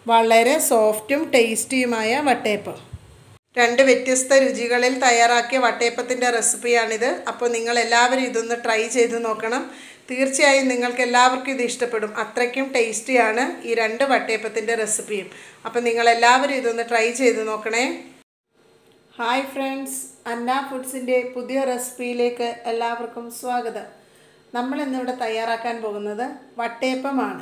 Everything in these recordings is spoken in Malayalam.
വളരെ സോഫ്റ്റും ടേസ്റ്റിയുമായ വട്ടയപ്പം രണ്ട് വ്യത്യസ്ത രുചികളിൽ തയ്യാറാക്കിയ വട്ടയപ്പത്തിൻ്റെ റെസിപ്പിയാണിത് അപ്പോൾ നിങ്ങൾ എല്ലാവരും ഇതൊന്ന് ട്രൈ ചെയ്ത് നോക്കണം തീർച്ചയായും നിങ്ങൾക്ക് എല്ലാവർക്കും ഇത് ഇഷ്ടപ്പെടും അത്രയ്ക്കും ടേസ്റ്റിയാണ് ഈ രണ്ട് വട്ടയപ്പത്തിൻ്റെ റെസിപ്പിയും അപ്പോൾ നിങ്ങൾ എല്ലാവരും ഇതൊന്ന് ട്രൈ ചെയ്ത് നോക്കണേ ഹായ് ഫ്രണ്ട്സ് അന്ന ഫുഡ്സിൻ്റെ പുതിയ റെസിപ്പിയിലേക്ക് എല്ലാവർക്കും സ്വാഗതം നമ്മൾ ഇന്നിവിടെ തയ്യാറാക്കാൻ പോകുന്നത് വട്ടയപ്പമാണ്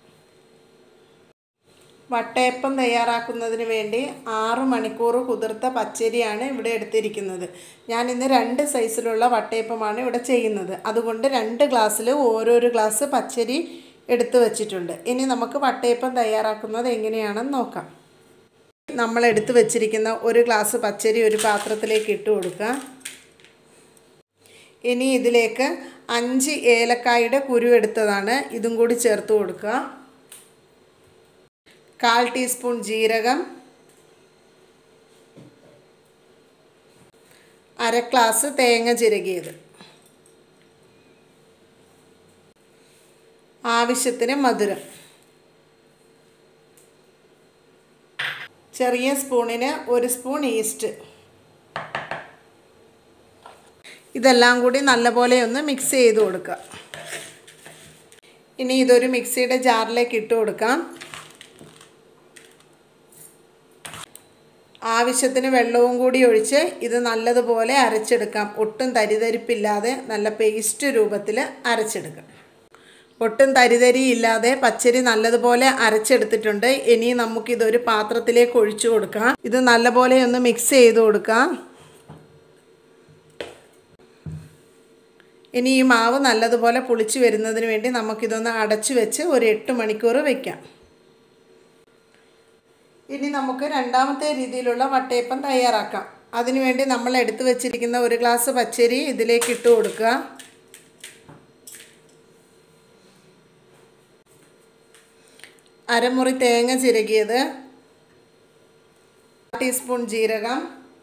വട്ടയപ്പം തയ്യാറാക്കുന്നതിന് വേണ്ടി ആറ് മണിക്കൂർ കുതിർത്ത പച്ചരിയാണ് ഇവിടെ എടുത്തിരിക്കുന്നത് ഞാൻ ഇന്ന് രണ്ട് സൈസിലുള്ള വട്ടയപ്പമാണ് ഇവിടെ ചെയ്യുന്നത് അതുകൊണ്ട് രണ്ട് ഗ്ലാസ്സിൽ ഓരോരോ ഗ്ലാസ് പച്ചരി എടുത്തു വച്ചിട്ടുണ്ട് ഇനി നമുക്ക് വട്ടയപ്പം തയ്യാറാക്കുന്നത് എങ്ങനെയാണെന്ന് നോക്കാം നമ്മൾ എടുത്തു വച്ചിരിക്കുന്ന ഒരു ഗ്ലാസ് പച്ചരി ഒരു പാത്രത്തിലേക്ക് ഇട്ട് കൊടുക്കുക ഇനി ഇതിലേക്ക് അഞ്ച് ഏലക്കായുടെ കുരു എടുത്തതാണ് ഇതും കൂടി ചേർത്ത് കൊടുക്കുക കാൽ ടീസ്പൂൺ ജീരകം അര ഗ്ലാസ് തേങ്ങ ചിരകിയത് ആവശ്യത്തിന് മധുരം ചെറിയ സ്പൂണിന് ഒരു സ്പൂൺ ഈസ്റ്റ് ഇതെല്ലാം കൂടി നല്ലപോലെ ഒന്ന് മിക്സ് ചെയ്ത് കൊടുക്കുക ഇനി ഇതൊരു മിക്സിയുടെ ജാറിലേക്ക് ഇട്ട് കൊടുക്കാം ആവശ്യത്തിന് വെള്ളവും കൂടി ഒഴിച്ച് ഇത് നല്ലതുപോലെ അരച്ചെടുക്കാം ഒട്ടും തരിതരിപ്പില്ലാതെ നല്ല പേസ്റ്റ് രൂപത്തിൽ അരച്ചെടുക്കാം ഒട്ടും തരിതരി ഇല്ലാതെ പച്ചരി നല്ലതുപോലെ അരച്ചെടുത്തിട്ടുണ്ട് ഇനി നമുക്കിതൊരു പാത്രത്തിലേക്ക് ഒഴിച്ചു കൊടുക്കാം ഇത് നല്ലപോലെ ഒന്ന് മിക്സ് ചെയ്ത് കൊടുക്കാം ഇനി ഈ മാവ് നല്ലതുപോലെ പുളിച്ച് വരുന്നതിന് വേണ്ടി നമുക്കിതൊന്ന് അടച്ചു വെച്ച് ഒരു എട്ട് മണിക്കൂർ വയ്ക്കാം ഇനി നമുക്ക് രണ്ടാമത്തെ രീതിയിലുള്ള വട്ടയപ്പം തയ്യാറാക്കാം അതിനുവേണ്ടി നമ്മൾ എടുത്തു വച്ചിരിക്കുന്ന ഒരു ഗ്ലാസ് പച്ചരി ഇതിലേക്ക് ഇട്ട് കൊടുക്കുക അരമുറി തേങ്ങ ചിരകിയത് ടീസ്പൂൺ ജീരകം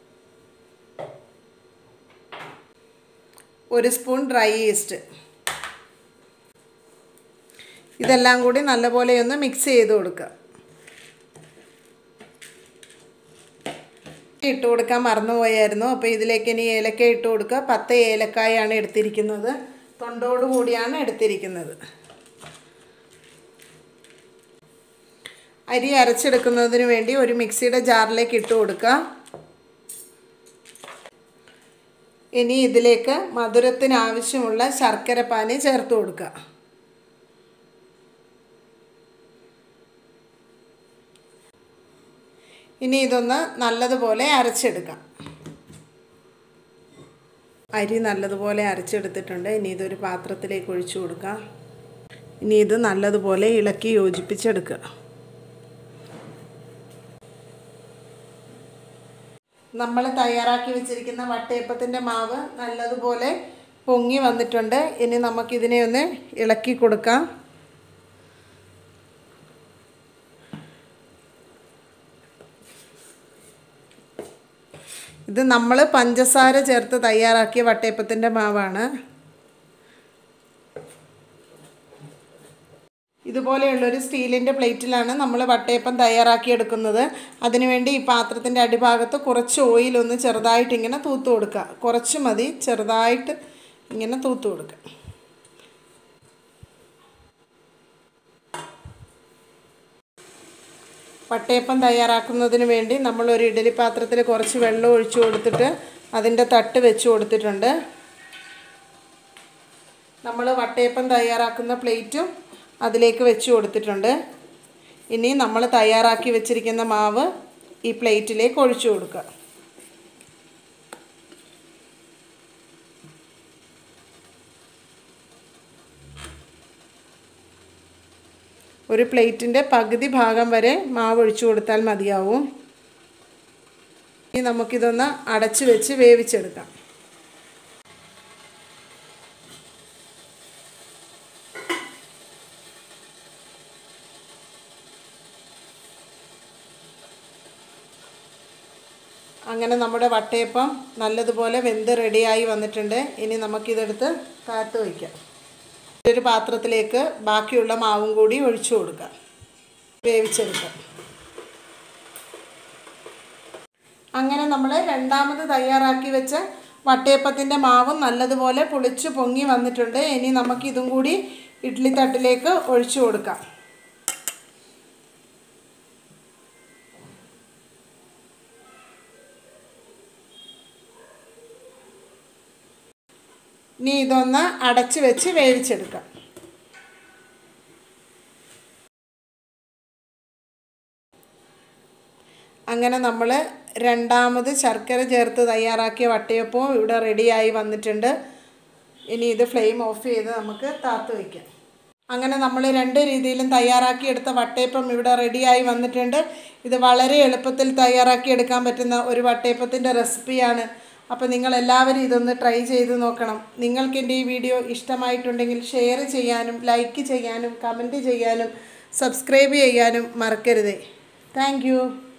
ഒരു സ്പൂൺ ഡ്രൈ ഈസ്റ്റ് ഇതെല്ലാം കൂടി നല്ലപോലെ ഒന്ന് മിക്സ് ചെയ്ത് കൊടുക്കുക ഇട്ട് കൊടുക്കാൻ മറന്നുപോയായിരുന്നു അപ്പോൾ ഇതിലേക്ക് ഇനി ഏലക്ക ഇട്ട് കൊടുക്കുക പത്ത് ഏലക്കായാണ് എടുത്തിരിക്കുന്നത് തൊണ്ടോട് കൂടിയാണ് എടുത്തിരിക്കുന്നത് അരി അരച്ചെടുക്കുന്നതിന് വേണ്ടി ഒരു മിക്സിയുടെ ജാറിലേക്ക് ഇട്ട് കൊടുക്കുക ഇനി ഇതിലേക്ക് മധുരത്തിന് ആവശ്യമുള്ള ശർക്കര പാനി ചേർത്ത് കൊടുക്കുക ഇനി ഇതൊന്ന് നല്ലതുപോലെ അരച്ചെടുക്കാം അരി നല്ലതുപോലെ അരച്ചെടുത്തിട്ടുണ്ട് ഇനി ഇതൊരു പാത്രത്തിലേക്ക് ഒഴിച്ചു കൊടുക്കാം ഇനി ഇത് നല്ലതുപോലെ ഇളക്കി യോജിപ്പിച്ചെടുക്കുക നമ്മൾ തയ്യാറാക്കി വെച്ചിരിക്കുന്ന വട്ടയപ്പത്തിൻ്റെ മാവ് നല്ലതുപോലെ പൊങ്ങി വന്നിട്ടുണ്ട് ഇനി നമുക്കിതിനെ ഒന്ന് ഇളക്കി കൊടുക്കാം ഇത് നമ്മൾ പഞ്ചസാര ചേർത്ത് തയ്യാറാക്കിയ വട്ടയപ്പത്തിൻ്റെ മാവാണ് ഇതുപോലെയുള്ളൊരു സ്റ്റീലിൻ്റെ പ്ലേറ്റിലാണ് നമ്മൾ വട്ടയപ്പം തയ്യാറാക്കിയെടുക്കുന്നത് അതിനുവേണ്ടി ഈ പാത്രത്തിൻ്റെ അടിഭാഗത്ത് കുറച്ച് ഓയിൽ ഒന്ന് ചെറുതായിട്ട് ഇങ്ങനെ തൂത്ത് കൊടുക്കുക കുറച്ച് മതി ചെറുതായിട്ട് ഇങ്ങനെ തൂത്ത് കൊടുക്കുക വട്ടയപ്പം തയ്യാറാക്കുന്നതിന് വേണ്ടി നമ്മൾ ഒരു ഇഡലി പാത്രത്തിൽ കുറച്ച് വെള്ളം ഒഴിച്ചു കൊടുത്തിട്ട് അതിൻ്റെ തട്ട് വെച്ച് കൊടുത്തിട്ടുണ്ട് നമ്മൾ വട്ടയപ്പം തയ്യാറാക്കുന്ന പ്ലേറ്റും അതിലേക്ക് വെച്ച് കൊടുത്തിട്ടുണ്ട് ഇനി നമ്മൾ തയ്യാറാക്കി വെച്ചിരിക്കുന്ന മാവ് ഈ പ്ലേറ്റിലേക്ക് ഒഴിച്ചു കൊടുക്കുക ഒരു പ്ലേറ്റിൻ്റെ പകുതി ഭാഗം വരെ മാവ് ഒഴിച്ചു കൊടുത്താൽ മതിയാവും ഇനി നമുക്കിതൊന്ന് അടച്ചു വെച്ച് വേവിച്ചെടുക്കാം അങ്ങനെ നമ്മുടെ വട്ടയപ്പം നല്ലതുപോലെ വെന്ത് റെഡിയായി വന്നിട്ടുണ്ട് ഇനി നമുക്കിതെടുത്ത് കാത്തു വയ്ക്കാം ഒരു പാത്രത്തിലേക്ക് ബാക്കിയുള്ള മാവും കൂടി ഒഴിച്ചു കൊടുക്കാം വേവിച്ചെടുക്കാം അങ്ങനെ നമ്മൾ രണ്ടാമത് തയ്യാറാക്കി വെച്ച വട്ടയപ്പത്തിൻ്റെ മാവും നല്ലതുപോലെ പുളിച്ച് പൊങ്ങി വന്നിട്ടുണ്ട് ഇനി നമുക്ക് ഇതും കൂടി ഇഡ്ഡലി തട്ടിലേക്ക് ഒഴിച്ചു കൊടുക്കാം ഇനി ഇതൊന്ന് അടച്ച് വെച്ച് വേവിച്ചെടുക്കാം അങ്ങനെ നമ്മൾ രണ്ടാമത് ശർക്കര ചേർത്ത് തയ്യാറാക്കിയ വട്ടയപ്പവും ഇവിടെ റെഡിയായി വന്നിട്ടുണ്ട് ഇനി ഇത് ഫ്ലെയിം ഓഫ് ചെയ്ത് നമുക്ക് താത്ത് വയ്ക്കാം അങ്ങനെ നമ്മൾ രണ്ട് രീതിയിലും തയ്യാറാക്കിയെടുത്ത വട്ടയപ്പം ഇവിടെ റെഡിയായി വന്നിട്ടുണ്ട് ഇത് വളരെ എളുപ്പത്തിൽ തയ്യാറാക്കിയെടുക്കാൻ പറ്റുന്ന ഒരു വട്ടയപ്പത്തിൻ്റെ റെസിപ്പിയാണ് അപ്പോൾ നിങ്ങൾ എല്ലാവരും ഇതൊന്ന് ട്രൈ ചെയ്ത് നോക്കണം നിങ്ങൾക്ക് എൻ്റെ ഈ വീഡിയോ ഇഷ്ടമായിട്ടുണ്ടെങ്കിൽ ഷെയർ ചെയ്യാനും ലൈക്ക് ചെയ്യാനും കമൻറ്റ് ചെയ്യാനും സബ്സ്ക്രൈബ് ചെയ്യാനും മറക്കരുതേ താങ്ക്